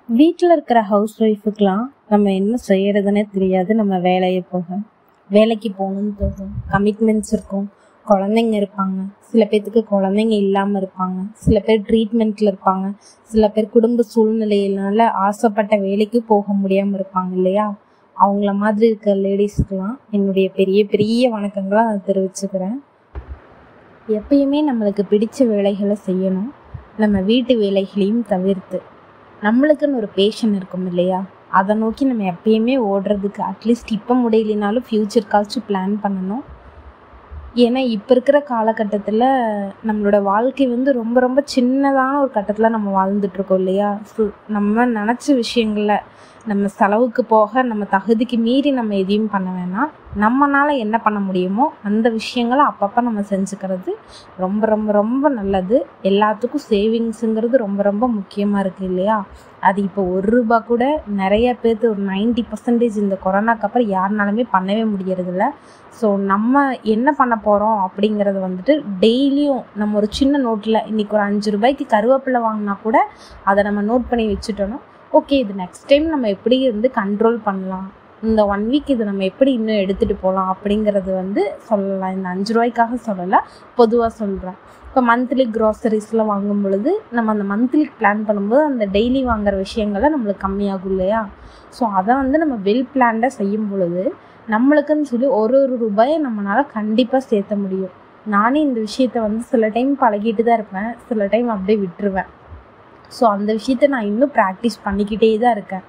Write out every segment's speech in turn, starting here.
வீட்டில் இருக்கிற ஹவுஸ் ஒய்ஃபுக்கெலாம் நம்ம என்ன செய்யறதுன்னே தெரியாது நம்ம வேலையை போக வேலைக்கு போகணுன்னு தோணும் கமிட்மெண்ட்ஸ் இருக்கும் குழந்தைங்க இருப்பாங்க சில பேர்த்துக்கு குழந்தைங்க இல்லாமல் இருப்பாங்க சில பேர் ட்ரீட்மெண்ட்டில் இருப்பாங்க சில பேர் குடும்ப சூழ்நிலையினால ஆசைப்பட்ட வேலைக்கு போக முடியாமல் இருப்பாங்க இல்லையா அவங்கள மாதிரி இருக்க லேடிஸ்க்கெலாம் என்னுடைய பெரிய பெரிய வணக்கங்களை நான் தெரிவிச்சுக்கிறேன் எப்பயுமே நம்மளுக்கு பிடிச்ச வேலைகளை செய்யணும் நம்ம வீட்டு வேலைகளையும் தவிர்த்து நம்மளுக்குன்னு ஒரு பேஷன் இருக்கும் இல்லையா அதை நோக்கி நம்ம எப்பயுமே ஓடுறதுக்கு அட்லீஸ்ட் இப்போ முடியலனாலும் ஃப்யூச்சருக்காச்சும் பிளான் பண்ணணும் ஏன்னா இப்போ இருக்கிற காலகட்டத்தில் நம்மளோட வாழ்க்கை வந்து ரொம்ப ரொம்ப சின்னதான ஒரு கட்டத்தில் நம்ம வாழ்ந்துட்டுருக்கோம் இல்லையா ஸோ நம்ம நினச்ச விஷயங்கள நம்ம செலவுக்கு போக நம்ம தகுதிக்கு மீறி நம்ம எதையும் பண்ண வேணாம் நம்மளால் என்ன பண்ண முடியுமோ அந்த விஷயங்களை அப்பப்போ நம்ம செஞ்சுக்கிறது ரொம்ப ரொம்ப ரொம்ப நல்லது எல்லாத்துக்கும் சேவிங்ஸுங்கிறது ரொம்ப ரொம்ப முக்கியமாக இருக்குது இல்லையா அது இப்போ ஒரு ரூபா கூட நிறைய பேர்த்து ஒரு நைன்டி பர்சன்டேஜ் இந்த கொரோனாக்கு அப்புறம் யாருனாலுமே பண்ணவே முடியறதில்ல ஸோ நம்ம என்ன பண்ண போகிறோம் அப்படிங்கிறது வந்துட்டு டெய்லியும் நம்ம ஒரு சின்ன நோட்டில் இன்றைக்கி ஒரு அஞ்சு ரூபாய்க்கு கருவேப்பிலை வாங்கினா கூட அதை நம்ம நோட் பண்ணி வச்சுட்டோன்னா ஓகே இது நெக்ஸ்ட் டைம் நம்ம எப்படி இருந்து கண்ட்ரோல் பண்ணலாம் இந்த ஒன் வீக் இது நம்ம எப்படி இன்னும் எடுத்துகிட்டு போகலாம் அப்படிங்கிறது வந்து சொல்லலாம் இந்த அஞ்சு ரூபாய்க்காக சொல்லலை பொதுவாக சொல்கிறேன் இப்போ மந்த்லி க்ராசரிஸ்லாம் வாங்கும் பொழுது நம்ம அந்த மந்த்லி பிளான் பண்ணும்போது அந்த டெய்லி வாங்குற விஷயங்களை நம்மளுக்கு கம்மியாகும் இல்லையா ஸோ அதை வந்து நம்ம வெல் பிளான்டாக செய்யும் பொழுது நம்மளுக்குன்னு சொல்லி ஒரு ஒரு ரூபாயை நம்மளால் கண்டிப்பாக சேர்த்த முடியும் நானே இந்த விஷயத்த வந்து சில டைம் பழகிட்டு தான் இருப்பேன் சில டைம் அப்படியே விட்டுருவேன் ஸோ அந்த விஷயத்த நான் இன்னும் ப்ராக்டிஸ் பண்ணிக்கிட்டே தான் இருக்கேன்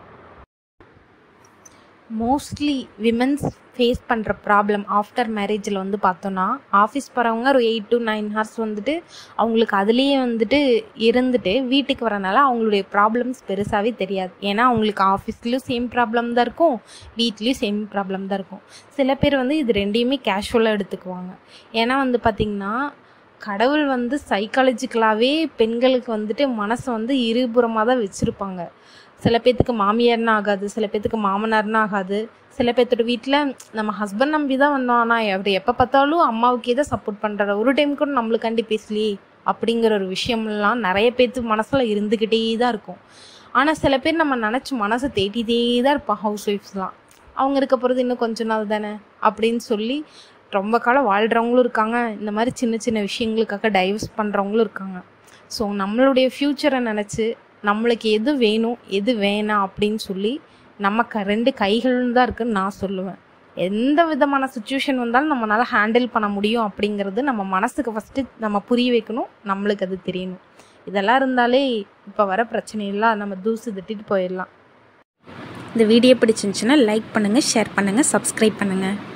மோஸ்ட்லி விமென்ஸ் ஃபேஸ் பண்ணுற ப்ராப்ளம் ஆஃப்டர் மேரேஜில் வந்து பார்த்தோன்னா ஆஃபீஸ் போகிறவங்க ஒரு எயிட் டு நைன் ஹவர்ஸ் வந்துட்டு அவங்களுக்கு அதுலேயே வந்துட்டு இருந்துட்டு வீட்டுக்கு வரனால அவங்களுடைய ப்ராப்ளம்ஸ் பெருசாகவே தெரியாது ஏன்னா அவங்களுக்கு ஆஃபீஸ்லேயும் சேம் ப்ராப்ளம் தான் இருக்கும் வீட்லேயும் சேம் ப்ராப்ளம் தான் இருக்கும் சில பேர் வந்து இது ரெண்டையுமே கேஷுவலாக எடுத்துக்குவாங்க ஏன்னா வந்து பார்த்திங்கன்னா கடவுள் வந்து சைக்காலஜிக்கலாகவே பெண்களுக்கு வந்துட்டு மனசை வந்து இருபுறமாக தான் வச்சுருப்பாங்க சில பேர்த்துக்கு மாமியார்னா ஆகாது சில பேர்த்துக்கு மாமனார்னா ஆகாது சில பேர்த்தோட வீட்டில் நம்ம ஹஸ்பண்ட் நம்பி தான் வந்தோம் ஆனால் அவர் எப்போ பார்த்தாலும் அம்மாவுக்கே தான் சப்போர்ட் பண்ணுறாரு ஒரு டைம் கூட நம்மளுக்காண்டி பேசலையே அப்படிங்கிற ஒரு விஷயம்லாம் நிறைய பேர்த்து மனசில் இருந்துக்கிட்டே தான் இருக்கும் ஆனால் சில பேர் நம்ம நினச்சி மனசை தேட்டிகிட்டே தான் இருப்பான் ஹவுஸ் ஒய்ஃப்ஸ்லாம் அவங்க இருக்க போகிறது இன்னும் கொஞ்ச நாள் தானே அப்படின்னு சொல்லி ரொம்ப காலம் வாழ்கிறவங்களும் இருக்காங்க இந்த மாதிரி சின்ன சின்ன விஷயங்களுக்காக டைவர்ஸ் பண்ணுறவங்களும் இருக்காங்க ஸோ நம்மளுடைய ஃப்யூச்சரை நினச்சி நம்மளுக்கு எது வேணும் எது வேணாம் அப்படின்னு சொல்லி நம்ம க ரெண்டு கைகளும் தான் இருக்குன்னு நான் சொல்லுவேன் எந்த விதமான சுச்சுவேஷன் வந்தாலும் நம்மளால் ஹேண்டில் பண்ண முடியும் அப்படிங்கிறது நம்ம மனசுக்கு ஃபஸ்ட்டு நம்ம புரிய வைக்கணும் நம்மளுக்கு அது தெரியணும் இதெல்லாம் இருந்தாலே இப்போ வர பிரச்சனையெல்லாம் நம்ம தூசு தட்டிட்டு போயிடலாம் இந்த வீடியோ பிடிச்சிருந்துச்சுன்னா லைக் பண்ணுங்கள் ஷேர் பண்ணுங்கள் சப்ஸ்கிரைப் பண்ணுங்கள்